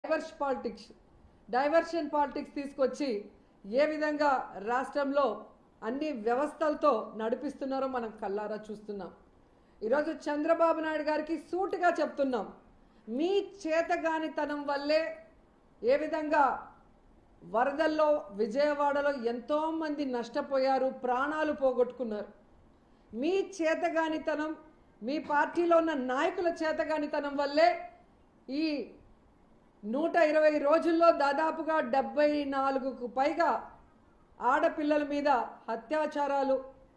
divorce politics diversion politics తీసుకొచ్చి ఏ విధంగా రాష్ట్రంలో అన్ని వ్యవస్థలతో నడిపిస్తున్నారో మనం కల్లారా చూస్తున్నాం ఈరోజు చంద్రబాబు నాయుడు గారికి సూటిగా చెప్తున్నాం మీ చేతగానితనం వల్లే ఏ విధంగా వరదల్లో విజయవాడలో ఎంతోమంది నష్టపోయారు ప్రాణాలు పోగొట్టుకున్నారు మీ చేతగానితనం మీ పార్టీలో ఉన్న నాయకుల చేతగానితనం వల్లే ఈ నూట ఇరవై రోజుల్లో దాదాపుగా డెబ్బై నాలుగుకు పైగా ఆడపిల్లల మీద అత్యాచారాలు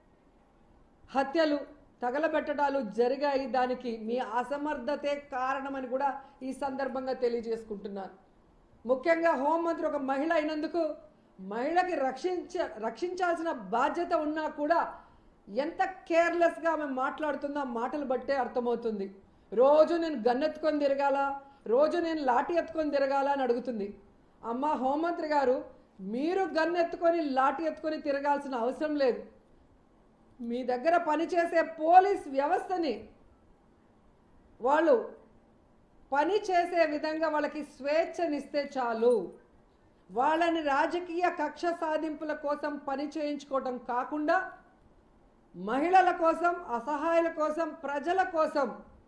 హత్యలు తగలబెట్టడాలు జరిగాయి దానికి మీ అసమర్థతే కారణమని కూడా ఈ సందర్భంగా తెలియజేసుకుంటున్నాను ముఖ్యంగా హోంమంత్రి ఒక మహిళ అయినందుకు మహిళకి రక్షించ రక్షించాల్సిన బాధ్యత ఉన్నా కూడా ఎంత కేర్లెస్గా ఆమె మాట్లాడుతుందో ఆ మాటలు బట్టే అర్థమవుతుంది రోజు నేను గన్నెత్తుకొని తిరగాల రోజు నేను లాఠీ ఎత్తుకొని తిరగాల అని అడుగుతుంది అమ్మ హోంమంత్రి గారు మీరు గన్నెత్తుకొని లాఠీ ఎత్తుకొని తిరగాల్సిన అవసరం లేదు మీ దగ్గర పనిచేసే పోలీస్ వ్యవస్థని వాళ్ళు పని చేసే విధంగా వాళ్ళకి స్వేచ్ఛనిస్తే చాలు వాళ్ళని రాజకీయ కక్ష సాధింపుల కోసం పని చేయించుకోవటం కాకుండా మహిళల కోసం అసహాయుల కోసం ప్రజల కోసం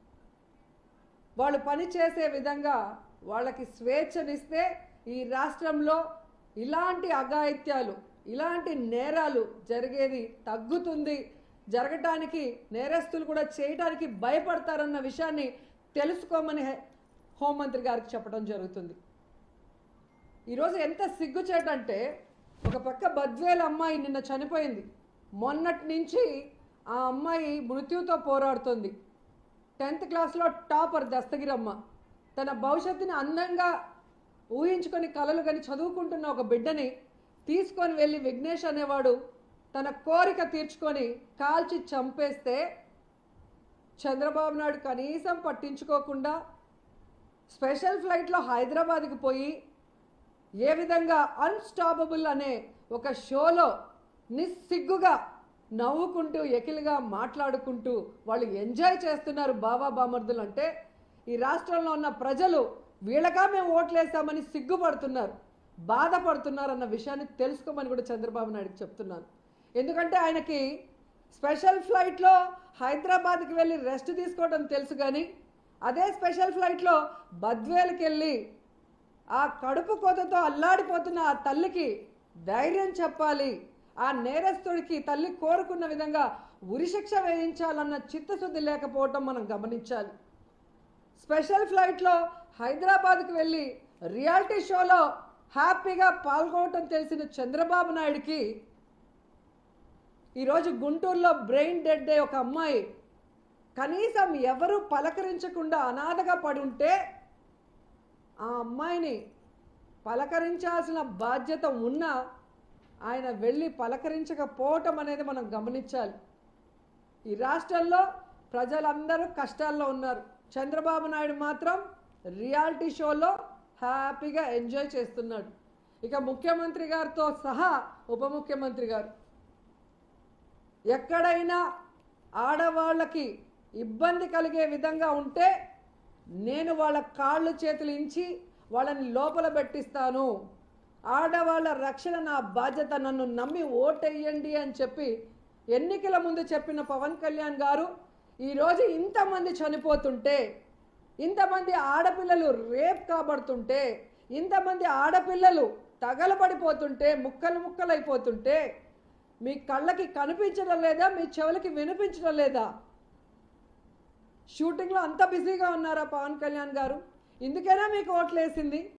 వాళ్ళు పని చేసే విధంగా వాళ్ళకి స్వేచ్ఛనిస్తే ఈ రాష్ట్రంలో ఇలాంటి అఘాయిత్యాలు ఇలాంటి నేరాలు జరిగేది తగ్గుతుంది జరగటానికి నేరస్తులు కూడా చేయటానికి భయపడతారన్న విషయాన్ని తెలుసుకోమని హె- హోంమంత్రి గారికి చెప్పడం జరుగుతుంది ఈరోజు ఎంత సిగ్గుచేటంటే ఒక పక్క బద్వేల అమ్మాయి నిన్న చనిపోయింది మొన్నటి నుంచి ఆ అమ్మాయి మృత్యుతో పోరాడుతుంది టెన్త్ క్లాస్లో టాపర్ దస్తగిరమ్మ తన భవిష్యత్తుని అందంగా ఊహించుకొని కలలు కానీ చదువుకుంటున్న ఒక బిడ్డని తీసుకొని వెళ్ళి విఘ్నేష్ అనేవాడు తన కోరిక తీర్చుకొని కాల్చి చంపేస్తే చంద్రబాబు నాయుడు కనీసం పట్టించుకోకుండా స్పెషల్ ఫ్లైట్లో హైదరాబాద్కి పోయి ఏ విధంగా అన్స్టాపబుల్ అనే ఒక షోలో నిస్సిగ్గుగా నవ్వుకుంటూ ఎకిలిగా మాట్లాడుకుంటూ వాళ్ళు ఎంజాయ్ చేస్తున్నారు బాబా బామర్దులు అంటే ఈ రాష్ట్రంలో ఉన్న ప్రజలు వీళ్ళగా మేము ఓట్లేసామని సిగ్గుపడుతున్నారు బాధపడుతున్నారు అన్న విషయాన్ని తెలుసుకోమని కూడా చంద్రబాబు నాయుడుకి చెప్తున్నాను ఎందుకంటే ఆయనకి స్పెషల్ ఫ్లైట్లో హైదరాబాద్కి వెళ్ళి రెస్ట్ తీసుకోవడం తెలుసు కానీ అదే స్పెషల్ ఫ్లైట్లో బద్వేలుకి వెళ్ళి ఆ కడుపు కోతతో అల్లాడిపోతున్న ఆ తల్లికి ధైర్యం చెప్పాలి ఆ నేరస్తుడికి తల్లి కోరుకున్న విధంగా ఉరిశిక్ష వేయించాలన్న చిత్తశుద్ధి లేకపోవటం మనం గమనించాలి స్పెషల్ ఫ్లైట్లో హైదరాబాద్కి వెళ్ళి రియాలిటీ షోలో హ్యాపీగా పాల్గొనటం తెలిసిన చంద్రబాబు నాయుడికి ఈరోజు గుంటూరులో బ్రెయిన్ డెడ్ డే ఒక అమ్మాయి కనీసం ఎవరు పలకరించకుండా అనాథగా పడి ఉంటే ఆ అమ్మాయిని పలకరించాల్సిన బాధ్యత ఉన్నా ఆయన వెళ్ళి పలకరించకపోవటం అనేది మనం గమనించాలి ఈ రాష్ట్రంలో ప్రజలందరూ కష్టాల్లో ఉన్నారు చంద్రబాబు నాయుడు మాత్రం రియాలిటీ షోలో హ్యాపీగా ఎంజాయ్ చేస్తున్నాడు ఇక ముఖ్యమంత్రి గారితో సహా ఉప ముఖ్యమంత్రి గారు ఎక్కడైనా ఆడవాళ్ళకి ఇబ్బంది కలిగే విధంగా ఉంటే నేను వాళ్ళ కాళ్ళు చేతులు ఇంచి వాళ్ళని లోపల పెట్టిస్తాను ఆడవాళ్ళ రక్షణ నా బాధ్యత నన్ను నమ్మి ఓటెయ్యండి అని చెప్పి ఎన్నికల ముందు చెప్పిన పవన్ కళ్యాణ్ గారు ఈరోజు ఇంతమంది చనిపోతుంటే ఇంతమంది ఆడపిల్లలు రేప్ కాబడుతుంటే ఇంతమంది ఆడపిల్లలు తగలబడిపోతుంటే ముక్కలు ముక్కలైపోతుంటే మీ కళ్ళకి కనిపించడం లేదా మీ చెవులకి వినిపించడం లేదా షూటింగ్లో అంత బిజీగా ఉన్నారా పవన్ కళ్యాణ్ గారు ఇందుకైనా మీకు ఓట్లేసింది